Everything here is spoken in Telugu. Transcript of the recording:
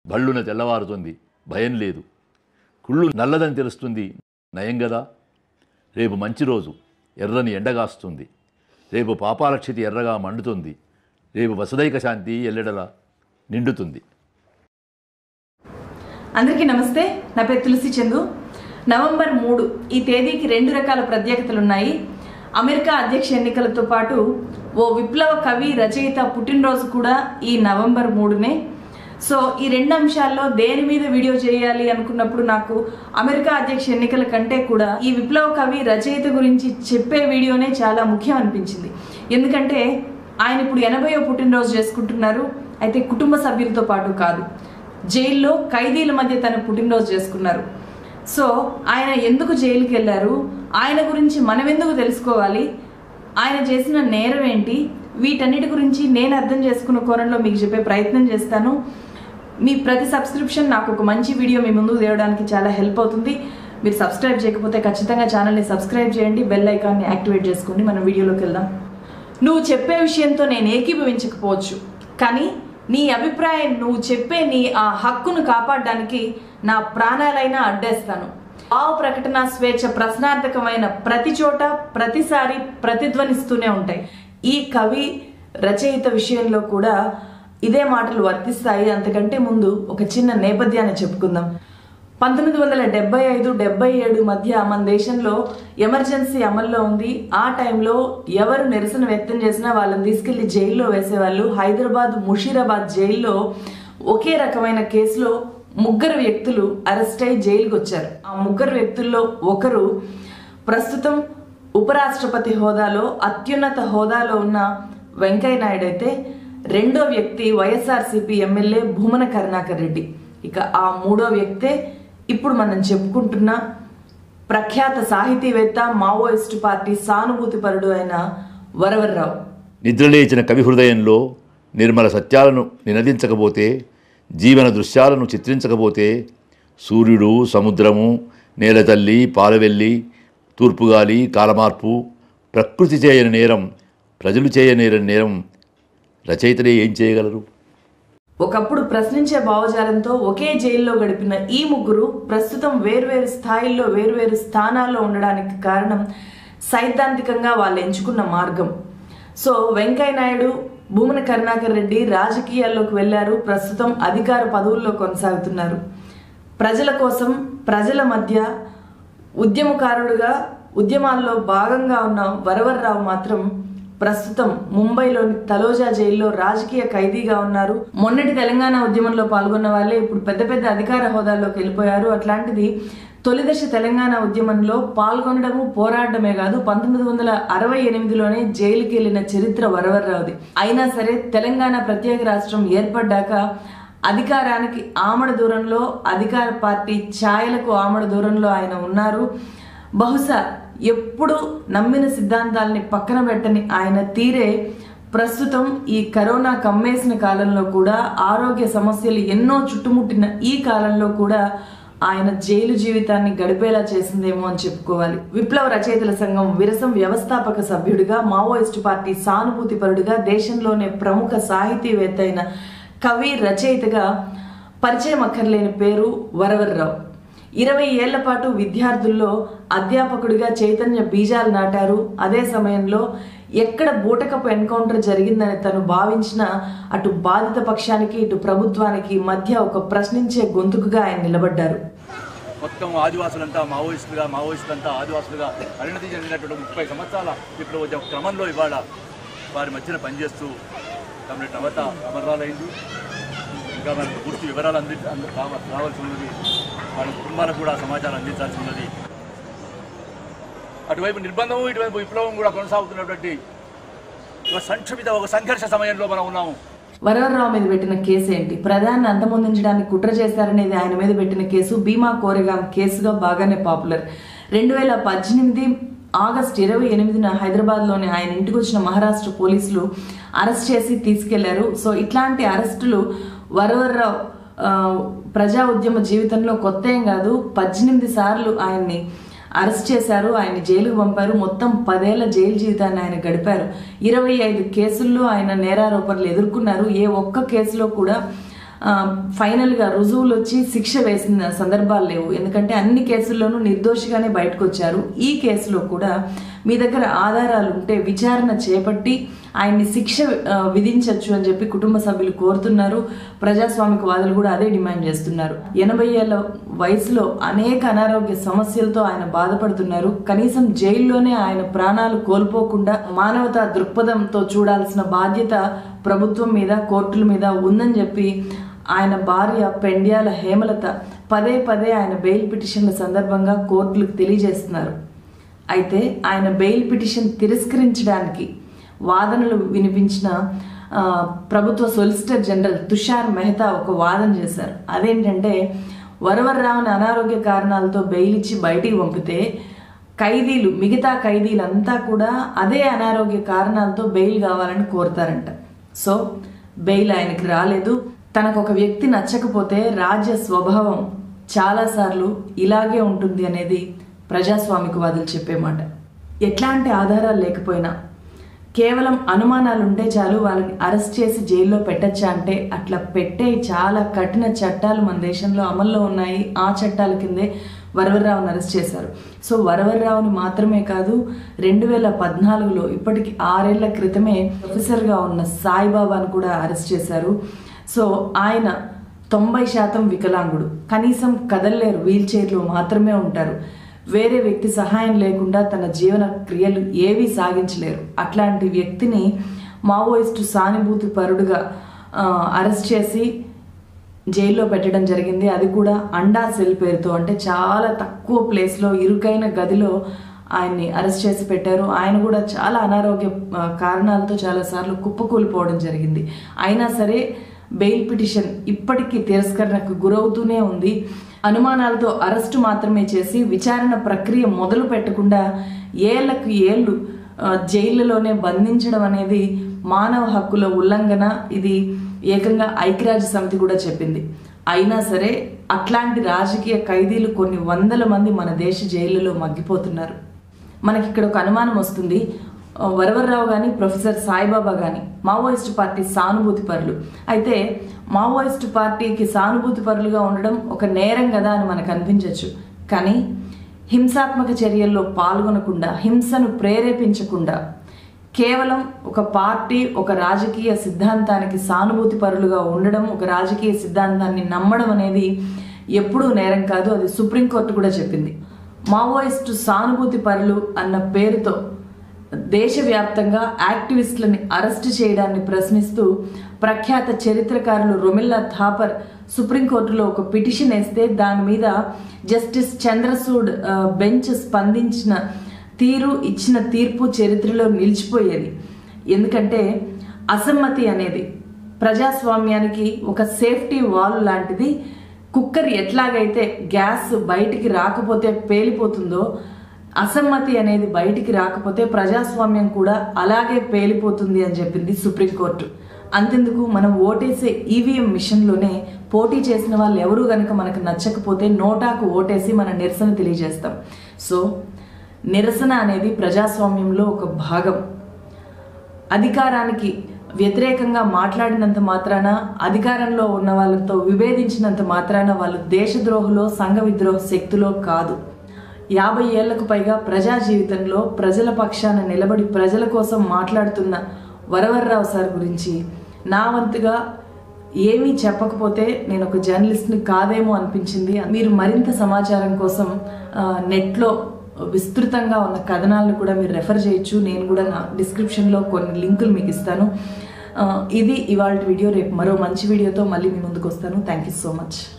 భళ్ళున తెల్లవారుతుంది భయం లేదు కుళ్ళు నల్లదని తెలుస్తుంది నయం గదా రేపు మంచి రోజు ఎర్రని ఎండగాస్తుంది రేపు పాపాలక్షితి ఎర్రగా మండుతుంది రేపు వసుదైక శాంతి ఎల్లెడలా నిండుతుంది అందరికీ నమస్తే నా పేరు తులసి చందు నవంబర్ మూడు ఈ తేదీకి రెండు రకాల ప్రత్యేకతలు ఉన్నాయి అమెరికా అధ్యక్ష ఎన్నికలతో పాటు ఓ విప్లవ కవి రచయిత పుట్టినరోజు కూడా ఈ నవంబర్ మూడునే సో ఈ రెండు అంశాల్లో దేని మీద వీడియో చేయాలి అనుకున్నప్పుడు నాకు అమెరికా అధ్యక్ష ఎన్నికల కంటే కూడా ఈ విప్లవ కవి రచయిత గురించి చెప్పే వీడియోనే చాలా ముఖ్యం అనిపించింది ఎందుకంటే ఆయన ఇప్పుడు ఎనభైవ పుట్టినరోజు చేసుకుంటున్నారు అయితే కుటుంబ సభ్యులతో పాటు కాదు జైల్లో ఖైదీల మధ్య తన పుట్టినరోజు చేసుకున్నారు సో ఆయన ఎందుకు జైలుకి వెళ్ళారు ఆయన గురించి మనం ఎందుకు తెలుసుకోవాలి ఆయన చేసిన నేరం ఏంటి వీటన్నిటి గురించి నేను అర్థం చేసుకున్న కోణంలో మీకు చెప్పే ప్రయత్నం చేస్తాను మీ ప్రతి సబ్స్క్రిప్షన్ నాకు ఒక మంచి వీడియో మీ ముందుకు తేవడానికి చాలా హెల్ప్ అవుతుంది మీరు సబ్స్క్రైబ్ చేయకపోతే ఖచ్చితంగా ఛానల్ని సబ్స్క్రైబ్ చేయండి బెల్ ఐకాన్ని యాక్టివేట్ చేసుకోండి మనం వీడియోలోకి వెళ్దాం నువ్వు చెప్పే విషయంతో నేను ఏకీభవించకపోవచ్చు కానీ నీ అభిప్రాయం నువ్వు చెప్పే నీ ఆ హక్కును కాపాడడానికి నా ప్రాణాలైనా అడ్డేస్తాను భావ ప్రకటన స్వేచ్ఛ ప్రశ్నార్థకమైన ప్రతి చోట ప్రతిసారి ప్రతిధ్వనిస్తూనే ఉంటాయి ఈ కవి రచయిత విషయంలో కూడా ఇదే మాటలు వర్తిస్తాయి అంతకంటే ముందు ఒక చిన్న నేపథ్యాన్ని చెప్పుకుందాం పంతొమ్మిది వందల డెబ్బై ఐదు డెబ్బై ఏడు మధ్య మన దేశంలో ఎమర్జెన్సీ అమల్లో ఉంది ఆ టైంలో ఎవరు నిరసన వ్యక్తం చేసినా వాళ్ళని తీసుకెళ్లి జైల్లో వేసేవాళ్ళు హైదరాబాద్ ముషీరాబాద్ జైల్లో ఒకే రకమైన కేసులో ముగ్గురు వ్యక్తులు అరెస్ట్ అయి జైలుకి వచ్చారు ఆ ముగ్గురు వ్యక్తుల్లో ఒకరు ప్రస్తుతం ఉపరాష్ట్రపతి హోదాలో అత్యున్నత హోదాలో ఉన్న వెంకయ్య నాయుడు అయితే రెండో వ్యక్తి వైఎస్ఆర్సీపీ ఎమ్మెల్యే భూమన కరుణాకర్ రెడ్డి ఇక ఆ మూడో వ్యక్తే ఇప్పుడు మనం చెప్పుకుంటున్న ప్రఖ్యాత సాహితీవేత్త మావోయిస్టు పార్టీ సానుభూతిపరుడు అయిన వరవర్రావు నిద్రలేచిన కవి హృదయంలో నిర్మల సత్యాలను నినదించకపోతే జీవన దృశ్యాలను చిత్రించకపోతే సూర్యుడు సముద్రము నేలతల్లి పాలవెల్లి తూర్పుగాలి కాలమార్పు ప్రకృతి చేయని నేరం ప్రజలు చేయనేరని నేరం రచయితలే ఏం చేయగలరు ఒకప్పుడు ప్రశ్నించే భావజాలంతో ఒకే జైల్లో గడిపిన ఈ ముగ్గురు ప్రస్తుతం వేర్వేరు స్థాయిల్లో వేర్వేరు స్థానాల్లో ఉండడానికి కారణం సైద్ధాంతికంగా వాళ్ళు ఎంచుకున్న మార్గం సో వెంకయ్య నాయుడు భూమన కరుణాకర్ రెడ్డి రాజకీయాల్లోకి వెళ్లారు ప్రస్తుతం అధికార పదవుల్లో కొనసాగుతున్నారు ప్రజల కోసం ప్రజల మధ్య ఉద్యమకారుడుగా ఉద్యమాల్లో భాగంగా ఉన్న వరవర్రావు మాత్రం ప్రస్తుతం ముంబైలోని తలోజా జైల్లో రాజకీయ ఖైదీగా ఉన్నారు మొన్నటి తెలంగాణ ఉద్యమంలో పాల్గొన్న వాళ్ళే ఇప్పుడు పెద్ద పెద్ద అధికార హోదాల్లోకి వెళ్ళిపోయారు అట్లాంటిది తొలిదశ తెలంగాణ ఉద్యమంలో పాల్గొనడము పోరాడమే కాదు పంతొమ్మిది వందల అరవై ఎనిమిదిలోనే జైలుకి వెళ్లిన చరిత్ర వరవర్రావుది అయినా సరే తెలంగాణ ప్రత్యేక రాష్ట్రం ఏర్పడ్డాక అధికారానికి ఆమడ దూరంలో అధికార పార్టీ ఛాయలకు ఆమడ దూరంలో ఆయన ఉన్నారు బహుశా ఎప్పుడు నమ్మిన సిద్ధాంతాలని పక్కన పెట్టని ఆయన తీరే ప్రస్తుతం ఈ కరోనా కమ్మేసిన కాలంలో కూడా ఆరోగ్య సమస్యలు ఎన్నో చుట్టుముట్టిన ఈ కాలంలో కూడా ఆయన జైలు జీవితాన్ని గడిపేలా చేసిందేమో అని చెప్పుకోవాలి విప్లవ రచయితల సంఘం విరసం వ్యవస్థాపక సభ్యుడిగా మావోయిస్టు పార్టీ సానుభూతిపరుడిగా దేశంలోనే ప్రముఖ సాహితీవేత్త అయిన కవి రచయితగా పరిచయం అక్కర్లేని పేరు వరవర్రావు ఇరవై ఏళ్ల పాటు విద్యార్థుల్లో అధ్యాపకుడిగా చైతన్య బీజాలు నాటారు అదే సమయంలో ఎక్కడ బూటకపు ఎన్కౌంటర్ జరిగిందని తను భావించిన అటు బాధిత పక్షానికి ఇటు ప్రభుత్వానికి మధ్య ఒక ప్రశ్నించే గొంతుకుగా ఆయన నిలబడ్డారు మొత్తం ఆదివాసులంతా మావోయిస్టులుగా మావోయిస్టులంతా ఆదివాసులుగా పరిణతి చెందినటువంటి ముప్పై సంవత్సరాల విప్లవోద్యమ క్రమంలో ఇవాళ వారి మధ్యన పనిచేస్తూ తమ నవత అమరాలైంది ఇంకా మనకు పూర్తి వివరాలు అంది అంద- కావ- రావాల్సి ఉన్నది వాళ్ళ కుటుంబాలకు కూడా సమాచారం అందించాల్సి ఉన్నది అటువైపు నిర్బంధము ఇటువైపు విప్లవం కూడా కొనసాగుతున్నటువంటి ఒక సంక్షిప్త ఒక సంఘర్ష సమయంలో మనం ఉన్నాము వరవరరావు మీద పెట్టిన కేసు ఏంటి ప్రధాని అంతమొందించడానికి కుట్ర చేశారనేది ఆయన మీద పెట్టిన కేసు భీమా కోరెగాం కేసుగా బాగానే పాపులర్ రెండు వేల పద్దెనిమిది ఆగస్ట్ ఇరవై ఎనిమిదిన హైదరాబాద్లోని ఆయన ఇంటికి వచ్చిన మహారాష్ట్ర పోలీసులు అరెస్ట్ చేసి తీసుకెళ్లారు సో ఇట్లాంటి అరెస్టులు వరవరరావు ఆ, ప్రజా ఉద్యమ జీవితంలో కొత్త ఏం కాదు పద్దెనిమిది సార్లు ఆయన్ని అరెస్ట్ చేశారు ఆయన జైలుకు పంపారు మొత్తం పదేళ్ల జైలు జీవితాన్ని ఆయన గడిపారు ఇరవై ఐదు కేసుల్లో ఆయన నేరారోపణలు ఎదుర్కొన్నారు ఏ ఒక్క కేసులో కూడా ఆ, ఫైనల్గా రుజువులు వచ్చి శిక్ష వేసిన సందర్భాలు లేవు ఎందుకంటే అన్ని కేసుల్లోనూ నిర్దోషిగానే బయటకు వచ్చారు ఈ కేసులో కూడా మీ దగ్గర ఆధారాలు ఉంటే విచారణ చేపట్టి ఆయన్ని శిక్ష ఆ, విధించవచ్చు అని చెప్పి కుటుంబ సభ్యులు కోరుతున్నారు ప్రజాస్వామిక వాదులు కూడా అదే డిమాండ్ చేస్తున్నారు ఎనభై ఏళ్ళ వయసులో అనేక అనారోగ్య సమస్యలతో ఆయన బాధపడుతున్నారు కనీసం జైల్లోనే ఆయన ప్రాణాలు కోల్పోకుండా మానవతా దృక్పథంతో చూడాల్సిన బాధ్యత ప్రభుత్వం మీద కోర్టుల మీద ఉందని చెప్పి ఆయన భార్య పెండ్యాల హేమలత పదే పదే ఆయన బెయిల్ పిటిషన్ల సందర్భంగా కోర్టులకు తెలియజేస్తున్నారు అయితే ఆయన బెయిల్ పిటిషన్ తిరస్కరించడానికి వాదనలు వినిపించిన ఆ, ప్రభుత్వ సొలిసిటర్ జనరల్ తుషార్ మెహతా ఒక వాదన చేశారు అదేంటంటే వరవర్రావుని అనారోగ్య కారణాలతో బెయిల్ ఇచ్చి బయటికి పంపితే ఖైదీలు మిగతా ఖైదీలంతా కూడా అదే అనారోగ్య కారణాలతో బెయిల్ కావాలని కోరుతారంట సో బెయిల్ ఆయనకి రాలేదు తనకు ఒక వ్యక్తి నచ్చకపోతే రాజ్య స్వభావం చాలాసార్లు ఇలాగే ఉంటుంది అనేది ప్రజాస్వామికవాదులు చెప్పే మాట ఎట్లాంటి ఆధారాలు లేకపోయినా కేవలం అనుమానాలు ఉంటే చాలు వాళ్ళని అరెస్ట్ చేసి జైల్లో పెట్టచ్చా అంటే అట్లా పెట్టే చాలా కఠిన చట్టాలు మన దేశంలో అమల్లో ఉన్నాయి ఆ చట్టాల కిందే వరవరరావుని అరెస్ట్ చేశారు సో వరవరరావుని మాత్రమే కాదు రెండు వేల పద్నాలుగులో ఇప్పటికి ఆరేళ్ల క్రితమే ప్రొఫెసర్గా ఉన్న సాయిబాబాను కూడా అరెస్ట్ చేశారు సో ఆయన తొంభై శాతం వికలాంగుడు కనీసం కదలలేరు వీల్ చైర్లో మాత్రమే ఉంటారు వేరే వ్యక్తి సహాయం లేకుండా తన జీవన క్రియలు ఏవీ సాగించలేరు అట్లాంటి వ్యక్తిని మావోయిస్టు సానుభూతి పరుడుగా ఆ, అరెస్ట్ చేసి జైల్లో పెట్టడం జరిగింది అది కూడా అండా సెల్ పేరుతో అంటే చాలా తక్కువ ప్లేస్లో ఇరుకైన గదిలో ఆయన్ని అరెస్ట్ చేసి పెట్టారు ఆయన కూడా చాలా అనారోగ్య ఆ, కారణాలతో చాలాసార్లు కుప్పకూలిపోవడం జరిగింది అయినా సరే బెయిల్ పిటిషన్ ఇప్పటికీ తిరస్కరణకు గురవుతూనే ఉంది అనుమానాలతో అరెస్టు మాత్రమే చేసి విచారణ ప్రక్రియ మొదలు పెట్టకుండా ఏళ్లకు ఏళ్ళు ఆ, జైళ్ళలోనే బంధించడం అనేది మానవ హక్కుల ఉల్లంఘన ఇది ఏకంగా ఐక్యరాజ్య సమితి కూడా చెప్పింది అయినా సరే అట్లాంటి రాజకీయ ఖైదీలు కొన్ని వందల మంది మన దేశ జైళ్ళలో మగ్గిపోతున్నారు మనకి ఇక్కడ ఒక అనుమానం వస్తుంది ఆ, వరవరరావు కానీ ప్రొఫెసర్ సాయిబాబా కానీ మావోయిస్టు పార్టీ సానుభూతి పరులు అయితే మావోయిస్టు పార్టీకి సానుభూతి పరులుగా ఉండడం ఒక నేరం కదా అని మనకు అనిపించవచ్చు కానీ హింసాత్మక చర్యల్లో పాల్గొనకుండా హింసను ప్రేరేపించకుండా కేవలం ఒక పార్టీ ఒక రాజకీయ సిద్ధాంతానికి సానుభూతి పరులుగా ఉండడం ఒక రాజకీయ సిద్ధాంతాన్ని నమ్మడం అనేది ఎప్పుడూ నేరం కాదు అది సుప్రీంకోర్టు కూడా చెప్పింది మావోయిస్టు సానుభూతి పరులు అన్న పేరుతో దేశవ్యాప్తంగా యాక్టివిస్టులని అరెస్టు చేయడాన్ని ప్రశ్నిస్తూ ప్రఖ్యాత చరిత్రకారులు రొమిల్లా థాపర్ సుప్రీంకోర్టులో ఒక పిటిషన్ వేస్తే దాని మీద జస్టిస్ చంద్రసూడ్ ఆ, బెంచ్ స్పందించిన తీరు ఇచ్చిన తీర్పు చరిత్రలో నిలిచిపోయేది ఎందుకంటే అసమ్మతి అనేది ప్రజాస్వామ్యానికి ఒక సేఫ్టీ వాల్ లాంటిది కుక్కర్ ఎట్లాగైతే గ్యాస్ బయటికి రాకపోతే పేలిపోతుందో అసమ్మతి అనేది బయటికి రాకపోతే ప్రజాస్వామ్యం కూడా అలాగే పేలిపోతుంది అని చెప్పింది సుప్రీంకోర్టు అంతెందుకు మనం ఓటేసే ఈవీఎం మిషన్లోనే పోటీ చేసిన వాళ్ళు ఎవరు గనుక మనకు నచ్చకపోతే నోటాకు ఓటేసి మన నిరసన తెలియజేస్తాం సో నిరసన అనేది ప్రజాస్వామ్యంలో ఒక భాగం అధికారానికి వ్యతిరేకంగా మాట్లాడినంత మాత్రాన అధికారంలో ఉన్న వాళ్ళతో విభేదించినంత మాత్రాన వాళ్ళు దేశద్రోహులో సంఘ విద్రోహ శక్తులో కాదు యాభై ఏళ్లకు పైగా ప్రజా జీవితంలో ప్రజల పక్షాన నిలబడి ప్రజల కోసం మాట్లాడుతున్న వరవర్రావు సార్ గురించి నా వంతుగా ఏమీ చెప్పకపోతే నేను ఒక జర్నలిస్ట్ని కాదేమో అనిపించింది మీరు మరింత సమాచారం కోసం ఆ, నెట్లో విస్తృతంగా ఉన్న కథనాలను కూడా మీరు రెఫర్ చేయొచ్చు నేను కూడా నా డిస్క్రిప్షన్లో కొన్ని లింకులు మీకు ఇస్తాను ఆ, ఇది ఇవాళ వీడియో రేపు మరో మంచి వీడియోతో మళ్ళీ మీ ముందుకు వస్తాను థ్యాంక్ యూ సో మచ్